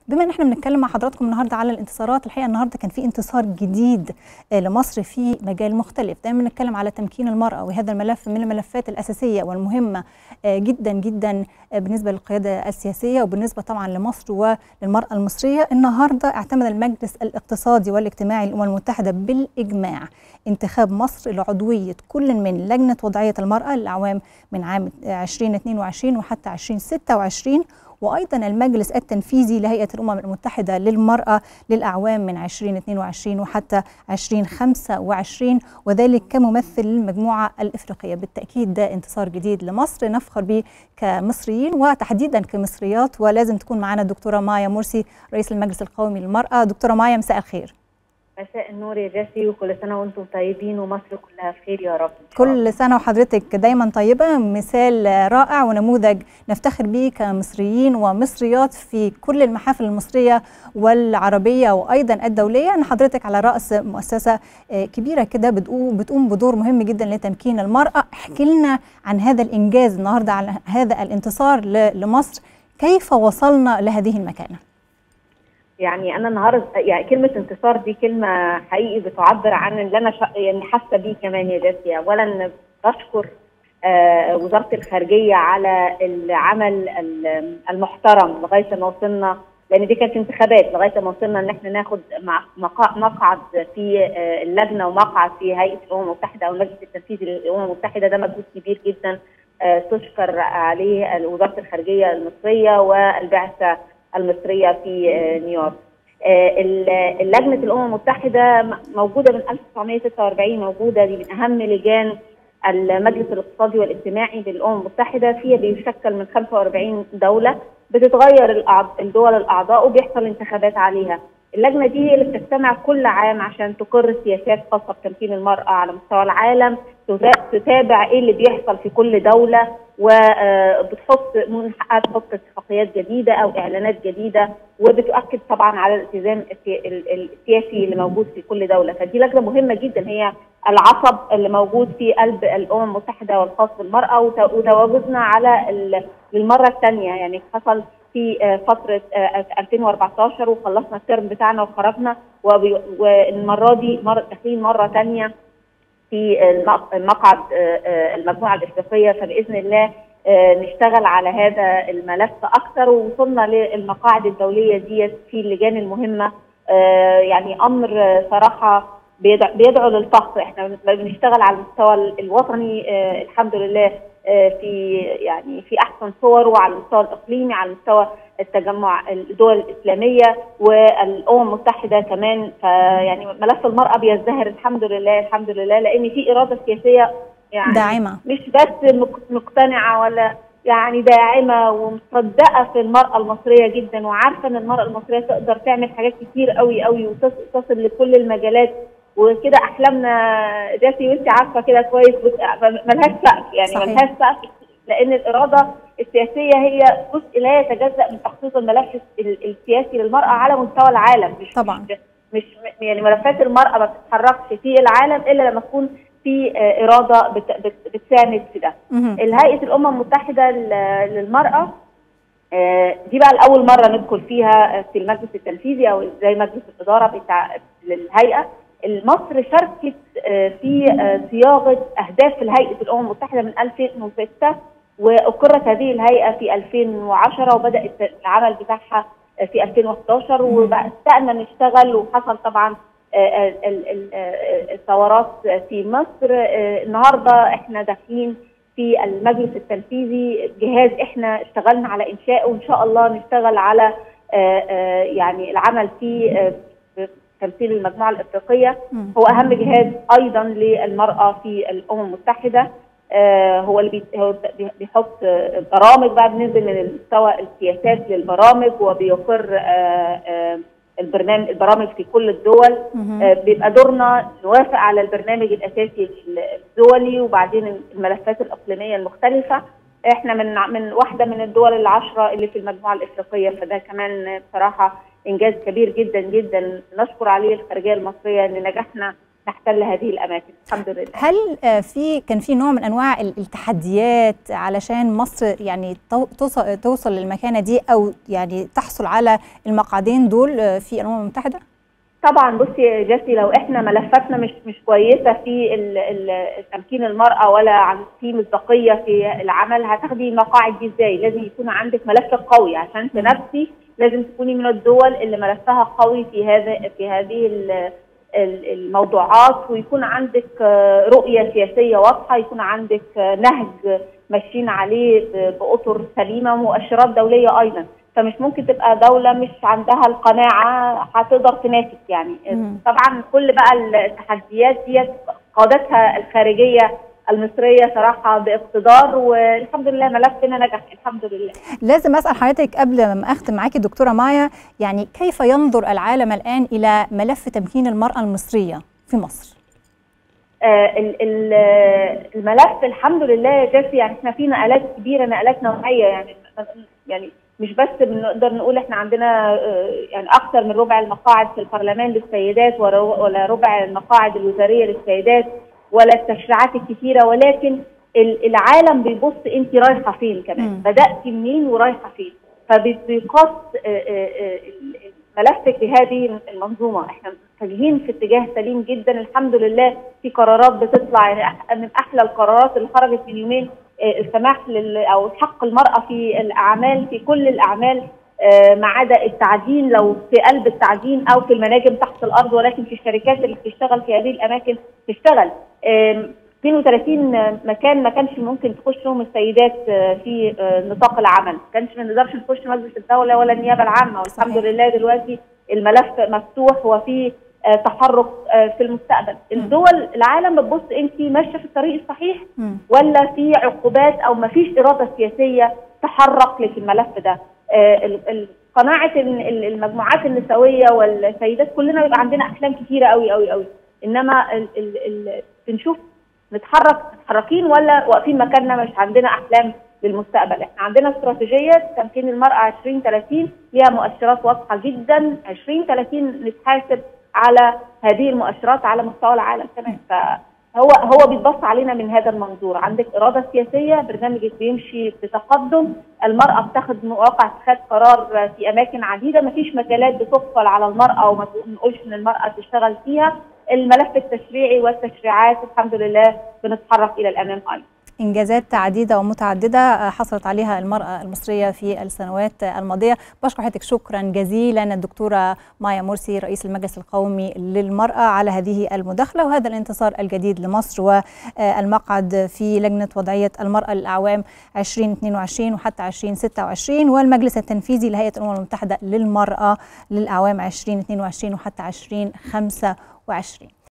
بما ان احنا بنتكلم مع حضراتكم النهارده على الانتصارات الحقيقه النهارده كان في انتصار جديد لمصر في مجال مختلف دايما بنتكلم على تمكين المراه وهذا الملف من الملفات الاساسيه والمهمه جدا جدا بالنسبه للقياده السياسيه وبالنسبه طبعا لمصر وللمراه المصريه النهارده اعتمد المجلس الاقتصادي والاجتماعي للامم المتحده بالاجماع انتخاب مصر لعضويه كل من لجنه وضعيه المراه للاعوام من عام 2022 وحتى 2026 وايضا المجلس التنفيذي لهيئه الامم المتحده للمراه للاعوام من 2022 وحتى 2025 وذلك كممثل للمجموعه الافريقيه بالتاكيد ده انتصار جديد لمصر نفخر به كمصريين وتحديدا كمصريات ولازم تكون معنا الدكتوره مايا مرسي رئيس المجلس القومي للمراه دكتوره مايا مساء الخير مساء النور يا جاسي وكل سنه وانتم طيبين ومصر كلها بخير يا رب كل سنه وحضرتك دايما طيبه مثال رائع ونموذج نفتخر به كمصريين ومصريات في كل المحافل المصريه والعربيه وايضا الدوليه ان حضرتك على راس مؤسسه كبيره كده بتقوم بتقوم بدور مهم جدا لتمكين المراه احكي لنا عن هذا الانجاز النهارده عن هذا الانتصار لمصر كيف وصلنا لهذه المكانه يعني انا النهارده يعني كلمه انتصار دي كلمه حقيقي بتعبر عن اللي انا شا... يعني حاسه بيه كمان يا جاسي اولا بشكر آه وزاره الخارجيه على العمل المحترم لغايه ما وصلنا لان دي كانت انتخابات لغايه ما وصلنا ان احنا ناخد مقعد في آه اللجنه ومقعد في هيئه الامم المتحده او المجلس التنفيذي للامم المتحده ده مجهود كبير جدا آه تشكر عليه وزاره الخارجيه المصريه والبعثه المصريه في نيويورك. اللجنه الامم المتحده موجوده من 1946 موجوده دي من اهم لجان المجلس الاقتصادي والاجتماعي للامم المتحده فيها بيشكل من 45 دوله بتتغير الدول الاعضاء وبيحصل انتخابات عليها. اللجنه دي هي اللي بتجتمع كل عام عشان تقر سياسات خاصه بتمكين المراه على مستوى العالم، تتابع ايه اللي بيحصل في كل دوله وبتحط من حقها تحط اتفاقيات جديده او اعلانات جديده وبتؤكد طبعا على الالتزام السياسي اللي موجود في كل دوله، فدي لجنه مهمه جدا هي العصب اللي موجود في قلب الامم المتحده والخاص بالمراه وتواجدنا على للمره الثانيه يعني حصل في فتره 2014 وخلصنا الترم بتاعنا وخرجنا والمره دي مره داخلين مره ثانيه في مقعد المجموعه الافريقيه فباذن الله نشتغل على هذا الملف اكثر ووصلنا للمقاعد الدوليه ديت في اللجان المهمه يعني امر صراحه بيدعو للفخر احنا بنشتغل على المستوى الوطني الحمد لله في يعني في احسن صور وعلى المستوى الاقليمي على مستوى التجمع الدول الاسلاميه والامم المتحده كمان فيعني ملف المراه بيزدهر الحمد لله الحمد لله لان في اراده سياسيه يعني داعمه مش بس مقتنعه ولا يعني داعمه ومصدقه في المراه المصريه جدا وعارفه ان المراه المصريه تقدر تعمل حاجات كتير قوي قوي وتصل لكل المجالات وكده احلامنا جاسي وانت عارفه كده كويس ملهاش سقف يعني ملهاش سقف لان الاراده السياسيه هي جزء لا يتجزا من تخطيط الملف السياسي للمراه على مستوى العالم مش طبعا مش يعني ملفات المراه ما بتتحركش في العالم الا لما تكون في اراده بت بت بتساند في ده. الهيئه الامم المتحده للمراه دي بقى لاول مره ندخل فيها في المجلس التنفيذي او زي مجلس الاداره بتاع للهيئه مصر شاركت في صياغه اهداف الهيئه الامم المتحده من 2006 واقرت هذه الهيئه في 2010 وبدات العمل بتاعها في 2011 وبدانا نشتغل وحصل طبعا الثورات في مصر النهارده احنا داخلين في المجلس التنفيذي جهاز احنا اشتغلنا على انشائه وان شاء الله نشتغل على يعني العمل فيه تمثيل المجموعه الافريقيه هو اهم جهاز ايضا للمراه في الامم المتحده آه هو اللي هو بيحط برامج بقى بننزل من مستوى السياسات للبرامج وبيقر آه آه البرنامج البرامج في كل الدول بيبقى دورنا نوافق على البرنامج الاساسي الدولي وبعدين الملفات الاقليميه المختلفه احنا من من واحده من الدول العشره اللي في المجموعه الافريقيه فده كمان بصراحه انجاز كبير جدا جدا نشكر عليه الخارجيه المصريه ان نجحنا نحتل هذه الاماكن الحمد لله هل في كان في نوع من انواع التحديات علشان مصر يعني توصل توصل للمكانه دي او يعني تحصل على المقعدين دول في الامم المتحده؟ طبعا بصي يا جاسي لو احنا ملفاتنا مش مش كويسه في تمكين المراه ولا عن في مصداقيه في العمل هتاخدي المقاعد دي ازاي؟ لازم يكون عندك ملف قوي عشان تنافسي لازم تكوني من الدول اللي ملفها قوي في هذا في هذه الموضوعات ويكون عندك رؤيه سياسيه واضحه يكون عندك نهج ماشيين عليه باطر سليمه ومؤشرات دوليه ايضا فمش ممكن تبقى دوله مش عندها القناعه هتقدر تنافس يعني م. طبعا كل بقى التحديات ديت قادتها الخارجيه المصريه صراحه باقتدار والحمد لله ملفنا نجح الحمد لله. لازم اسال حضرتك قبل ما اختم معاكي دكتوره مايا يعني كيف ينظر العالم الان الى ملف تمكين المراه المصريه في مصر؟ آه الملف الحمد لله يا جاسي يعني احنا في نقلات كبيره نقلات نوعيه يعني يعني مش بس بنقدر نقول احنا عندنا يعني اكثر من ربع المقاعد في البرلمان للسيدات ولا ربع المقاعد الوزاريه للسيدات ولا التشريعات الكثيره ولكن العالم بيبص انت رايحه فين كمان بداتي منين ورايحه فين فبيقاس ملفك بهذه المنظومه احنا متجهين في اتجاه سليم جدا الحمد لله في قرارات بتطلع يعني من احلى القرارات اللي خرجت من يومين السماح او حق المراه في الاعمال في كل الاعمال ما عدا التعدين لو في قلب التعدين او في المناجم تحت الارض ولكن في الشركات اللي بتشتغل في هذه الاماكن تشتغل 32 مكان ما كانش ممكن تخشهم السيدات في نطاق العمل، ما كانش ما نقدرش نخش مجلس الدوله ولا النيابه العامه والحمد لله دلوقتي الملف مفتوح وفي تحرك في المستقبل الدول العالم بتبص انت ماشيه في الطريق الصحيح ولا في عقوبات او ما فيش اراده سياسيه تحرك لك الملف ده قناعه المجموعات النسويه والسيدات كلنا بيبقى عندنا احلام كثيره قوي قوي قوي انما ال ال ال بنشوف نتحرك متحركين ولا واقفين مكاننا مش عندنا احلام للمستقبل احنا عندنا استراتيجيه تمكين المراه 2030 ليها مؤشرات واضحه جدا 2030 نتحاسب على هذه المؤشرات على مستوى العالم كمان فهو هو بيتبص علينا من هذا المنظور عندك اراده سياسيه برنامجك بيمشي بتقدم المراه بتاخد مواقع اتخاذ قرار في اماكن عديده ما فيش مجالات بتقفل على المراه وما نقولش ان المراه تشتغل فيها الملف التشريعي والتشريعات الحمد لله بنتحرك الى الامام ايضا انجازات عديده ومتعدده حصلت عليها المراه المصريه في السنوات الماضيه بشكر حضرتك شكرا جزيلا الدكتوره مايا مرسي رئيس المجلس القومي للمراه على هذه المداخله وهذا الانتصار الجديد لمصر والمقعد في لجنه وضعيه المراه للاعوام 2022 وحتى 2026 والمجلس التنفيذي لهيئه الامم المتحده للمراه للاعوام 2022 وحتى 2025